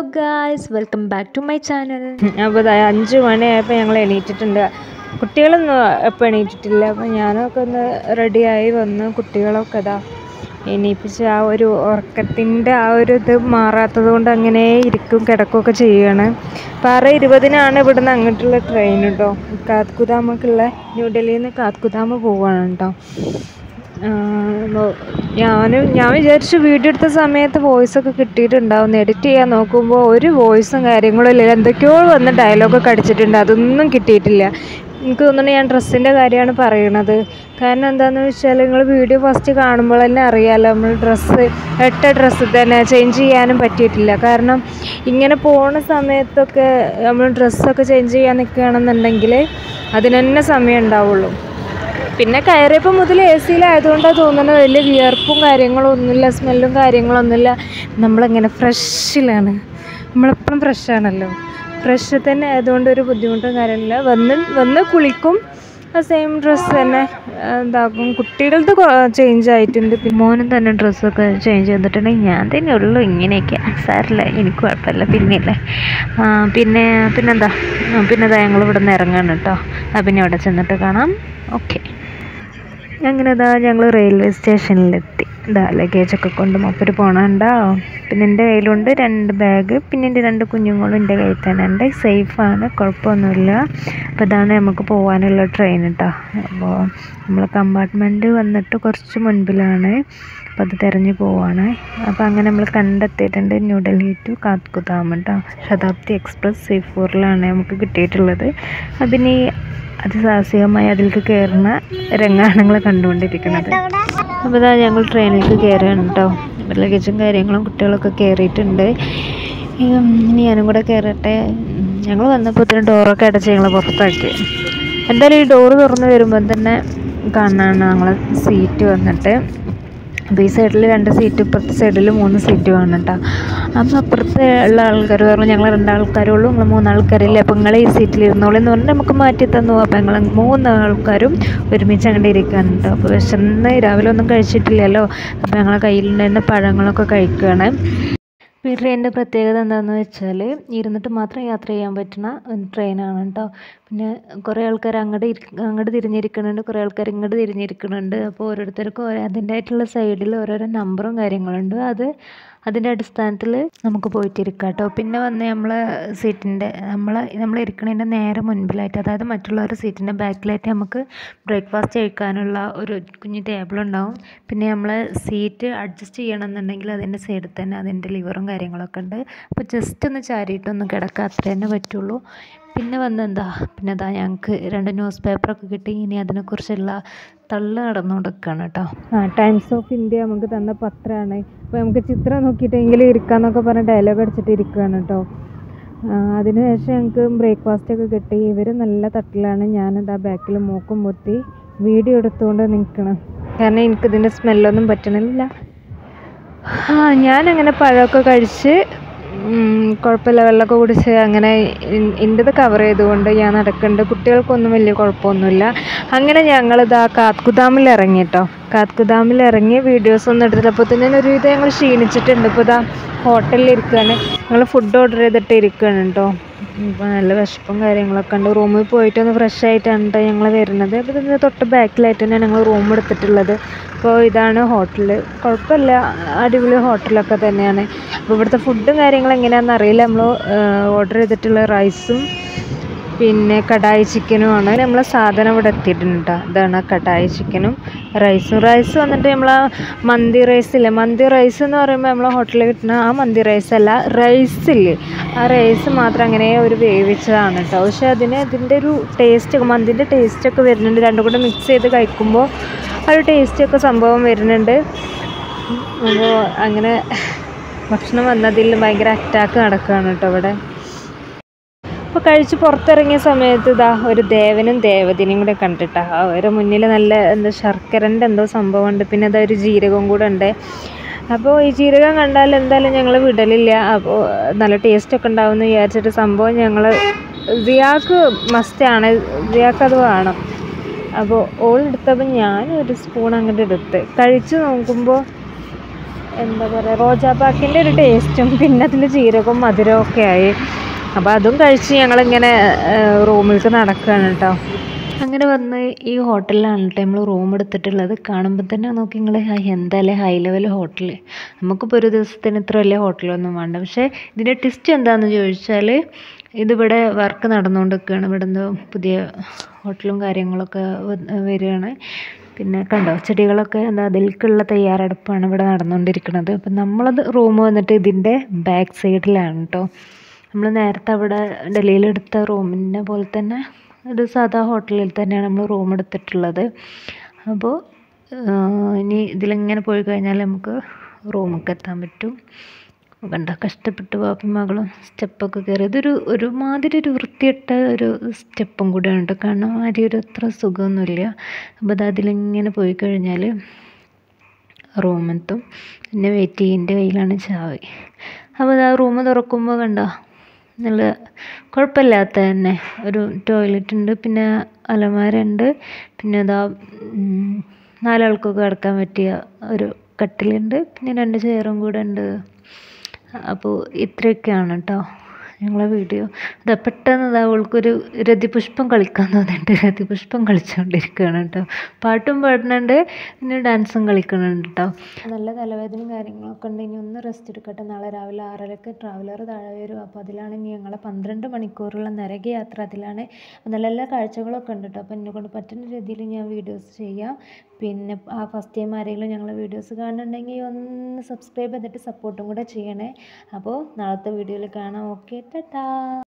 guys welcome back to my channel അപ്പോൾ ദാ അഞ്ച് മണിയായപ്പോൾ ഞങ്ങൾ എണീറ്റിട്ടുണ്ട് കുട്ടികളൊന്നും എപ്പോൾ എണീറ്റിട്ടില്ല അപ്പോൾ ഞാനൊക്കെ ഒന്ന് റെഡിയായി വന്ന് കുട്ടികളൊക്കെ ഇതാ എണീപ്പിച്ച് ആ ഒരു ഉറക്കത്തിൻ്റെ ആ ഒരു ഇത് മാറാത്തത് കൊണ്ട് അങ്ങനെ ഇരിക്കും കിടക്കുകയൊക്കെ ചെയ്യുകയാണ് അപ്പോൾ ആറ് ഇരുപതിനാണ് ഇവിടുന്ന് അങ്ങോട്ടുള്ള ട്രെയിൻ കേട്ടോ കാത്കുദാമക്കുള്ള ന്യൂഡൽഹിയിൽ നിന്ന് കാത്കുദാമ പോവുകയാണ് കേട്ടോ ഞാനും ഞാൻ വിചാരിച്ചു വീഡിയോ എടുത്ത സമയത്ത് voice ഒക്കെ കിട്ടിയിട്ടുണ്ടാവും എഡിറ്റ് ചെയ്യാൻ നോക്കുമ്പോൾ ഒരു വോയിസും കാര്യങ്ങളും ഇല്ല എന്തൊക്കെയോ വന്ന് ഡയലോഗൊക്കെ അടിച്ചിട്ടുണ്ട് അതൊന്നും കിട്ടിയിട്ടില്ല എനിക്ക് തോന്നുന്നു ഞാൻ ഡ്രസ്സിൻ്റെ കാര്യമാണ് പറയണത് കാരണം എന്താണെന്ന് വെച്ചാൽ നിങ്ങൾ വീഡിയോ ഫസ്റ്റ് കാണുമ്പോൾ തന്നെ അറിയാമല്ലോ നമ്മൾ ഡ്രസ്സ് ഇട്ട ഡ്രസ്സ് തന്നെ ചേഞ്ച് ചെയ്യാനും പറ്റിയിട്ടില്ല കാരണം ഇങ്ങനെ പോണ സമയത്തൊക്കെ നമ്മൾ ഡ്രസ്സൊക്കെ ചേഞ്ച് ചെയ്യാൻ നിൽക്കുകയാണെന്നുണ്ടെങ്കിൽ അതിന് തന്നെ സമയം ഉണ്ടാവുള്ളൂ പിന്നെ കയറിയപ്പോൾ മുതൽ എ സിയിലായതുകൊണ്ടാണ് തോന്നുന്നത് വലിയ വിയർപ്പും കാര്യങ്ങളും ഒന്നുമില്ല സ്മെല്ലും കാര്യങ്ങളൊന്നുമില്ല നമ്മളിങ്ങനെ ഫ്രഷിലാണ് നമ്മളെപ്പോഴും ഫ്രഷാണല്ലോ ഫ്രഷ് തന്നെ ആയതുകൊണ്ട് ഒരു ബുദ്ധിമുട്ടും കാര്യമില്ല വന്ന് വന്ന് കുളിക്കും ആ സെയിം ഡ്രസ്സ് തന്നെ ആ, ഇതാക്കും കുട്ടികളത് ചേഞ്ച് ആയിട്ടുണ്ട് പിന്നെ മോനും തന്നെ ഡ്രസ്സൊക്കെ ചേഞ്ച് ചെയ്തിട്ടുണ്ടെങ്കിൽ ഞാൻ തന്നെ ഉള്ളൂ ഇങ്ങനെയൊക്കെ സാറില്ല എനിക്ക് കുഴപ്പമില്ല പിന്നെയല്ലേ ആ, പിന്നെ പിന്നെന്താ ആ, പിന്നെന്താ ഞങ്ങൾ ഇവിടെ നിന്ന് ഇറങ്ങാണ് കേട്ടോ ആ പിന്നെ അവിടെ ചെന്നിട്ട് കാണാം ഓക്കെ അങ്ങനെ ഇതാ ഞങ്ങൾ റെയിൽവേ സ്റ്റേഷനിലെത്തി ഇതാ ലഗേജൊക്കെ കൊണ്ട് മൂപ്പര് പോണുണ്ടോ പിന്നെ എൻ്റെ കയ്യിലുണ്ട് രണ്ട് ബാഗ് പിന്നെ എൻ്റെ രണ്ട് കുഞ്ഞുങ്ങളും എൻ്റെ കയ്യിൽ തന്നെ ഉണ്ട് സേഫാണ് കുഴപ്പമൊന്നുമില്ല അപ്പോൾ ഇതാണ് നമുക്ക് പോകാനുള്ള ട്രെയിൻ കേട്ടോ അപ്പോൾ നമ്മൾ കമ്പാർട്ട്മെൻറ്റ് വന്നിട്ട് കുറച്ച് മുൻപിലാണ് അപ്പോൾ അത് തിരഞ്ഞു പോവാണ് അപ്പോൾ അങ്ങനെ നമ്മൾ കണ്ടെത്തിയിട്ടുണ്ട് ന്യൂഡൽഹി ടു കാത്കുദാം കേട്ടോ ശതാബ്ദി എക്സ്പ്രസ് സേഫൂറിലാണ് നമുക്ക് കിട്ടിയിട്ടുള്ളത് അതിന് അതിസാഹസികമായി അതിലേക്ക് കയറുന്ന രംഗാണ് നിങ്ങൾ കണ്ടുകൊണ്ടിരിക്കുന്നത് അപ്പോൾ ഇതാ ഞങ്ങൾ ട്രെയിനിലേക്ക് കയറുകയാണ് കേട്ടോ ലഗേജും കാര്യങ്ങളും കുട്ടികളൊക്കെ കയറിയിട്ടുണ്ട് ഉം, ഇനി ഞാനും കൂടെ കയറട്ടെ ഞങ്ങൾ വന്നപ്പോൾ ഇതിന് ഡോറൊക്കെ അടച്ച് ഞങ്ങൾ പുറത്താക്കി എന്തായാലും ഈ ഡോറ് തുറന്ന് വരുമ്പോൾ തന്നെ കാണാനാണ് ഞങ്ങളെ സീറ്റ് വന്നിട്ട് അപ്പോൾ ഈ സൈഡിൽ രണ്ട് സീറ്റ് ഇപ്പുറത്തെ സൈഡിൽ മൂന്ന് സീറ്റ് വേണം കേട്ടോ അപ്പോൾ അപ്പുറത്തെ ഉള്ള ആൾക്കാർ പറഞ്ഞു ഞങ്ങൾ രണ്ടാൾക്കാരേ ഉള്ളൂ നിങ്ങൾ മൂന്നാൾക്കാരില്ലേ അപ്പോൾ നിങ്ങൾ ഈ സീറ്റിൽ ഇരുന്നോളൂ എന്ന് പറഞ്ഞിട്ട് നമുക്ക് മാറ്റി തന്നു അപ്പോൾ ഞങ്ങൾ മൂന്ന് ആൾക്കാരും ഒരുമിച്ച് അങ്ങോട്ട് ഇരിക്കുകയാണ് കേട്ടോ അപ്പോൾ വിശന്ന് രാവിലെ ഒന്നും കഴിച്ചിട്ടില്ലല്ലോ അപ്പോൾ ഞങ്ങളെ കയ്യിലുണ്ടായിരുന്ന പഴങ്ങളൊക്കെ കഴിക്കുകയാണ് ഈ ട്രെയിനിൻ്റെ പ്രത്യേകത എന്താണെന്ന് വെച്ചാൽ ഇരുന്നിട്ട് മാത്രം യാത്ര ചെയ്യാൻ പറ്റുന്ന ഒരു ട്രെയിനാണ് കേട്ടോ പിന്നെ കുറേ ആൾക്കാർ അങ്ങോട്ട് ഇരി അങ്ങോട്ട് തിരിഞ്ഞിരിക്കുന്നുണ്ട് കുറേ ആൾക്കാർ ഇങ്ങോട്ട് തിരിഞ്ഞിരിക്കുന്നുണ്ട് അപ്പോൾ ഓരോരുത്തർക്കും ഓരോ അതിൻ്റെതായിട്ടുള്ള സൈഡിൽ ഓരോരോ നമ്പറും കാര്യങ്ങളുണ്ട് അത് അതിൻ്റെ അടിസ്ഥാനത്തിൽ നമുക്ക് പോയിട്ടിരിക്കാം കേട്ടോ പിന്നെ വന്ന് നമ്മളെ സീറ്റിൻ്റെ നമ്മൾ നമ്മൾ ഇരിക്കണതിൻ്റെ നേരെ മുൻപിലായിട്ട് അതായത് മറ്റുള്ളവരുടെ സീറ്റിൻ്റെ ബാക്കിലായിട്ട് നമുക്ക് ബ്രേക്ക്ഫാസ്റ്റ് കഴിക്കാനുള്ള ഒരു കുഞ്ഞ് ടേബിൾ ഉണ്ടാവും പിന്നെ നമ്മൾ സീറ്റ് അഡ്ജസ്റ്റ് ചെയ്യണമെന്നുണ്ടെങ്കിൽ അതിൻ്റെ സൈഡിൽ തന്നെ അതിൻ്റെ ലിവറും കാര്യങ്ങളൊക്കെ ഉണ്ട് അപ്പോൾ ജസ്റ്റ് ഒന്ന് ചാരിയിട്ടൊന്ന് കിടക്കുക അത്ര തന്നെ പറ്റുള്ളൂ പിന്നെ വന്ന് എന്താ പിന്നെ അതാ ഞങ്ങൾക്ക് രണ്ട് ന്യൂസ് പേപ്പറൊക്കെ കിട്ടി ഇനി അതിനെക്കുറിച്ചുള്ള തള്ള് നടന്നു കൊടുക്കുകയാണ് കേട്ടോ ആ ടൈംസ് ഓഫ് ഇന്ത്യ നമുക്ക് തന്ന പത്രമാണ് അപ്പോൾ നമുക്ക് ചിത്രം നോക്കിയിട്ടെങ്കിലും ഇരിക്കാന്നൊക്കെ പറഞ്ഞ് ഡയലോഗ് അടിച്ചിട്ട് ഇരിക്കുകയാണ് കേട്ടോ അതിന് ശേഷം ഞങ്ങൾക്ക് ബ്രേക്ക്ഫാസ്റ്റ് ഒക്കെ കിട്ടി ഇവർ നല്ല തട്ടിലാണ് ഞാനിതാ ബാക്കിൽ മൂക്കും പൊത്തി വീഡിയോ എടുത്തുകൊണ്ട് നിൽക്കണം കാരണം എനിക്കിതിൻ്റെ സ്മെല്ലൊന്നും പറ്റണില്ല ആ ഞാനങ്ങനെ പഴമൊക്കെ കഴിച്ച് ഉം, കുഴപ്പമില്ല വെള്ളമൊക്കെ കുടിച്ച് അങ്ങനെ ഇൻ- എൻ്റെത് കവർ ചെയ്തുകൊണ്ട് ഞാൻ നടക്കുന്നുണ്ട് കുട്ടികൾക്കൊന്നും വലിയ കുഴപ്പമൊന്നുമില്ല അങ്ങനെ ഞങ്ങളിതാ കാത്കുദാമിൽ ഇറങ്ങി കേട്ടോ കാത്കുദാമിൽ ഇറങ്ങി വീഡിയോസ് ഒന്നും എടുത്തപ്പോൾ തന്നെ ഒരുവിധം ഞങ്ങൾ ക്ഷീണിച്ചിട്ടുണ്ട് ഇപ്പോൾ ഇതാ ഹോട്ടലിൽ ഇരിക്കുകയാണ് ഞങ്ങൾ ഫുഡ് ഓർഡർ ചെയ്തിട്ട് ഇരിക്കുകയാണ് കേട്ടോ ഇപ്പോൾ നല്ല വിശപ്പും കാര്യങ്ങളൊക്കെ ഉണ്ട് റൂമിൽ പോയിട്ട് ഒന്ന് ഫ്രഷ് ആയിട്ടാണ് കേട്ടോ ഞങ്ങൾ വരുന്നത് അപ്പോൾ ഇതിന് തൊട്ട് ബാക്കിലായിട്ട് തന്നെ ഞങ്ങൾ റൂം എടുത്തിട്ടുള്ളത് അപ്പോൾ ഇതാണ് ഹോട്ടൽ കുഴപ്പമില്ല അടിപൊളി ഹോട്ടലൊക്കെ തന്നെയാണ് അപ്പോൾ ഇവിടുത്തെ ഫുഡും കാര്യങ്ങളും എങ്ങനെയാണെന്ന് അറിയില്ല നമ്മൾ ഓർഡർ ചെയ്തിട്ടുള്ള റൈസും പിന്നെ കടായി ചിക്കനും ആണ് നമ്മളെ സാധനം ഇവിടെ എത്തിയിട്ടുണ്ട് കേട്ടോ ഇതാണ് കടായി ചിക്കനും റൈസും റൈസ് വന്നിട്ട് നമ്മളെ മന്തി റൈസ് ഇല്ലേ മന്തി റൈസ് എന്ന് പറയുമ്പോൾ നമ്മളെ ഹോട്ടലിൽ കിട്ടുന്ന ആ മന്തി റൈസ് അല്ല റൈസ് ഇല്ലേ ആ റൈസ് മാത്രം അങ്ങനെ ഒരു വേവിച്ചതാണ് കേട്ടോ പക്ഷെ അതിന് ഇതിൻ്റെ ഒരു ടേസ്റ്റ് മന്തിൻ്റെ ടേസ്റ്റൊക്കെ വരുന്നുണ്ട് രണ്ടും കൂടെ മിക്സ് ചെയ്ത് കഴിക്കുമ്പോൾ ആ ഒരു ടേസ്റ്റൊക്കെ സംഭവം വരുന്നുണ്ട് അപ്പോൾ അങ്ങനെ ഭക്ഷണം വന്നതിൽ ഭയങ്കര അറ്റാക്ക് നടക്കുകയാണ് കേട്ടോ ഇവിടെ അപ്പോൾ കഴിച്ച് പുറത്തിറങ്ങിയ സമയത്ത് ഇതാ ഒരു ദേവനും ദേവതനെയും കൂടെ കണ്ടിട്ടാ അവരുടെ മുന്നിൽ നല്ല എന്താ ശർക്കരൻ്റെ എന്തോ സംഭവമുണ്ട് പിന്നെ അതാ ഒരു ജീരകവും കൂടെ ഉണ്ട് അപ്പോൾ ഈ ജീരകം കണ്ടാൽ എന്തായാലും ഞങ്ങൾ വിടലില്ല അപ്പോൾ നല്ല ടേസ്റ്റ് ഒക്കെ ഉണ്ടാവുമെന്ന് വിചാരിച്ചിട്ട് സംഭവം ഞങ്ങൾ സിയാക്ക് മസ്റ്റാണ് സിയാക്ക് അത് വേണം അപ്പോൾ ഓൾ എടുത്തപ്പോൾ ഞാൻ ഒരു സ്പൂൺ അങ്ങോട്ട് എടുത്ത് കഴിച്ച് നോക്കുമ്പോൾ എന്താ പറയുക റോജാപ്പാക്കിൻ്റെ ഒരു ടേസ്റ്റും പിന്നെ അതിൽ ജീരകവും മധുരവും ഒക്കെ ആയി അപ്പോൾ അതും കഴിച്ച് ഞങ്ങളിങ്ങനെ റൂമിലേക്ക് നടക്കുകയാണ് കേട്ടോ അങ്ങനെ വന്ന് ഈ ഹോട്ടലിലാണ് കേട്ടോ നമ്മൾ റൂം എടുത്തിട്ടുള്ളത് കാണുമ്പോൾ തന്നെ നോക്കി നിങ്ങൾ എന്തായാലും ഹൈ ലെവൽ ഹോട്ടൽ നമുക്കിപ്പോൾ ഒരു ദിവസത്തിന് ഇത്ര വലിയ ഹോട്ടലൊന്നും വേണ്ട പക്ഷേ ഇതിൻ്റെ ടിസ്റ്റ് എന്താണെന്ന് ചോദിച്ചാൽ ഇതിവിടെ വർക്ക് നടന്നുകൊണ്ടിരിക്കുകയാണ് ഇവിടെ എന്തോ പുതിയ ഹോട്ടലും കാര്യങ്ങളൊക്കെ വ- വരികയാണ് പിന്നെ കണ്ടോ ചെടികളൊക്കെ എന്താ അതിലേക്കുള്ള തയ്യാറെടുപ്പാണ് ഇവിടെ നടന്നുകൊണ്ടിരിക്കുന്നത് അപ്പം നമ്മളത് റൂം വന്നിട്ട് ഇതിൻ്റെ ബാക്ക് സൈഡിലാണ് കേട്ടോ നമ്മൾ നേരത്തെ അവിടെ ഡൽഹിയിലെടുത്ത റൂമിനെ പോലെ തന്നെ ഒരു സാധാ ഹോട്ടലിൽ തന്നെയാണ് നമ്മൾ റൂം എടുത്തിട്ടുള്ളത് അപ്പോൾ ഇനി ഇതിലിങ്ങനെ പോയി കഴിഞ്ഞാൽ നമുക്ക് റൂമൊക്കെ എത്താൻ പറ്റും കണ്ട കഷ്ടപ്പെട്ട് പാപ്പയും മകളും സ്റ്റെപ്പൊക്കെ കയറി ഇതൊരു ഒരുമാതിരി ഒരു വൃത്തിയിട്ട ഒരു സ്റ്റെപ്പും കൂടെയാണ് കേട്ടോ കാരണം ആരും ഒരു അത്ര സുഖമൊന്നുമില്ല അപ്പോൾ അത് അതിലിങ്ങനെ പോയി കഴിഞ്ഞാൽ റൂമെത്തും പിന്നെ വെയിറ്റ് ചെയ്യേണ്ട കയ്യിലാണ് ചാവി അപ്പോൾ ആ റൂം തുറക്കുമ്പോൾ കണ്ടോ നല്ല കുഴപ്പമില്ലാത്ത തന്നെ ഒരു ടോയ്ലറ്റ് ഉണ്ട് പിന്നെ അലമാര ഉണ്ട് പിന്നെ അതാ ഉം, നാലാൾക്കൊക്കെ കിടക്കാൻ പറ്റിയ ഒരു കട്ടിലുണ്ട് പിന്നെ രണ്ട് ചെയറും കൂടെ ഉണ്ട് അപ്പോൾ ഇത്രയൊക്കെയാണ് കേട്ടോ ഞങ്ങളെ വീഡിയോ ഇതാ പെട്ടെന്ന് ഇതാ അവൾക്കൊരു രതിപുഷ്പം കളിക്കാൻ തോന്നിയിട്ട് രതിപുഷ്പം കളിച്ചുകൊണ്ടിരിക്കുകയാണ് കേട്ടോ പാട്ടും പാടുന്നുണ്ട് പിന്നെ ഡാൻസും കളിക്കുന്നുണ്ട് കേട്ടോ നല്ല തലവേദനയും കാര്യങ്ങളൊക്കെ ഉണ്ട് ഇനി ഒന്ന് റെസ്റ്റ് എടുക്കട്ടെ നാളെ രാവിലെ ആറരക്ക് ട്രാവലർ താഴെ വരും അപ്പോൾ അതിലാണ് ഇനി ഞങ്ങളെ പന്ത്രണ്ട് മണിക്കൂറുള്ള നരക യാത്ര അതിലാണ് അപ്പോൾ നല്ല നല്ല കാഴ്ചകളൊക്കെ ഉണ്ട് കേട്ടോ അപ്പോൾ എന്നെ കൊണ്ട് പറ്റുന്ന രീതിയിൽ ഞാൻ വീഡിയോസ് ചെയ്യാം പിന്നെ ആ ഫസ്റ്റ് ടൈം ആരെങ്കിലും ഞങ്ങളെ വീഡിയോസ് കാണുന്നുണ്ടെങ്കിൽ ഒന്ന് സബ്സ്ക്രൈബ് ചെയ്തിട്ട് സപ്പോർട്ടും കൂടെ ചെയ്യണേ അപ്പോൾ നാളത്തെ വീഡിയോയിൽ കാണാം ഓക്കെ ടാറ്റാ